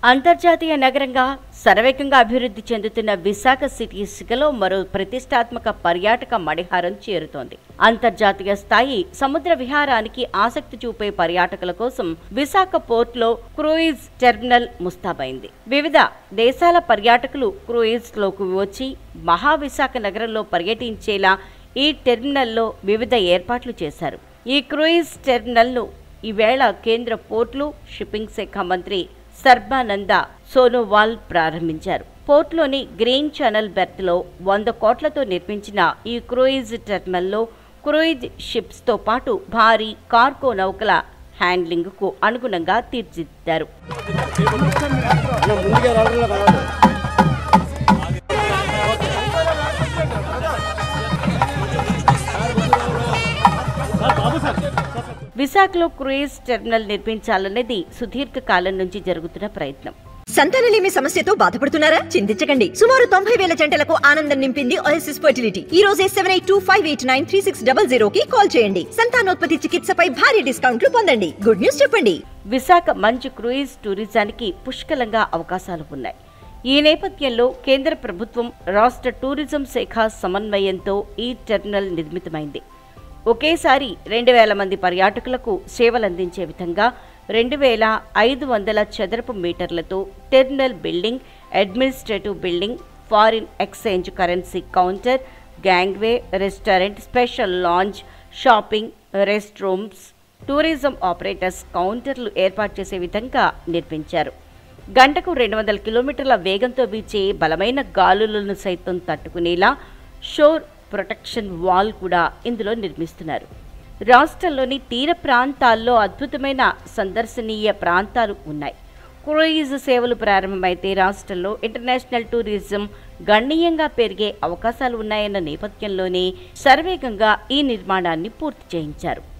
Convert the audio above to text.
అంతర్జాతీయ నగరంగా శరవేగంగా అభివృద్ధి చెందుతున్న విశాఖ సిటీ ఇసుకలో మరో ప్రతిష్టాత్మక పర్యాటక మడిహారం చేరుతోంది అంతర్జాతీయ స్థాయి సముద్ర విహారానికి ఆసక్తి చూపే పర్యాటకుల కోసం విశాఖ పోర్ట్లో క్రూయిజ్ టెర్మినల్ ముస్తాబైంది వివిధ దేశాల పర్యాటకులు క్రూయిజ్ లోకి వచ్చి మహావిశాఖ నగరంలో పర్యటించేలా ఈ టెర్మినల్లో వివిధ ఏర్పాట్లు చేశారు ఈ క్రూయిజ్ టెర్మినల్ను ఈవేళ కేంద్ర పోర్టులు షిప్పింగ్ శాఖ మంత్రి సర్బానంద సోనోవాల్ ప్రారంభించారు పోర్ట్లోని గ్రీన్ ఛానల్ బెర్త్లో వంద కోట్లతో నిర్మించిన ఈ క్రూయిజ్ టెర్మినల్లో క్రూయిజ్ షిప్స్తో పాటు భారీ కార్గో నౌకల హ్యాండ్లింగ్కు అనుగుణంగా తీర్చిదిద్దారు విశాఖలో క్రూయిజ్ టెర్మినల్ నిర్మించాలనేది సుదీర్ఘ కాలం నుంచి జరుగుతున్న ప్రయత్నం సంతానలేమి సమస్యతో బాధపడుతున్నారా చింతించకండి సుమారు తొంభై వేల జంటలకు ఆనందం నింపింది ఓఎస్ఎస్ ఫర్టిలిటీ ఈ రోజే seven eight two five eight nine three six double zero కి కాల్ చేయండి సంతానోత్పత్తి చికిత్సపై భారీ డిస్కౌంట్లు పొందండి గుడ్ న్యూస్ చెప్పండి విశాఖ మంచి క్రూయిజ్ టూరిజానికి పుష్కలంగా అవకాశాలు ఉన్నాయి ఈ నేపథ్యంలో కేంద్ర ప్రభుత్వం రాష్ట్ర టూరిజం శాఖ సమన్వయంతో ఈ టెర్మినల్ నిర్మితమైంది ఒకేసారి రెండు వేల మంది పర్యాటకులకు సేవలందించే విధంగా రెండు వేల ఐదు వందల చదరపు మీటర్లతో terminal building administrative building foreign exchange currency counter gangway restaurant special lounge shopping rest rooms tourism operators కౌంటర్లు ఏర్పాటు చేసే విధంగా నిర్మించారు గంటకు రెండు వందల కిలోమీటర్ల వేగంతో వీచే బలమైన గాలులను సైతం తట్టుకునేలా షోర్ ప్రొటెక్షన్ వాల్ కూడా ఇందులో నిర్మిస్తున్నారు రాష్ట్రంలోని తీర ప్రాంతాల్లో అద్భుతమైన సందర్శనీయ ప్రాంతాలు ఉన్నాయి క్రూయిజ్ సేవలు ప్రారంభమైతే రాష్ట్రంలో ఇంటర్నేషనల్ టూరిజం గణనీయంగా పెరిగే అవకాశాలు ఉన్నాయన్న నేపథ్యంలోనే శరవేగంగా ఈ నిర్మాణాన్ని పూర్తి చేయించారు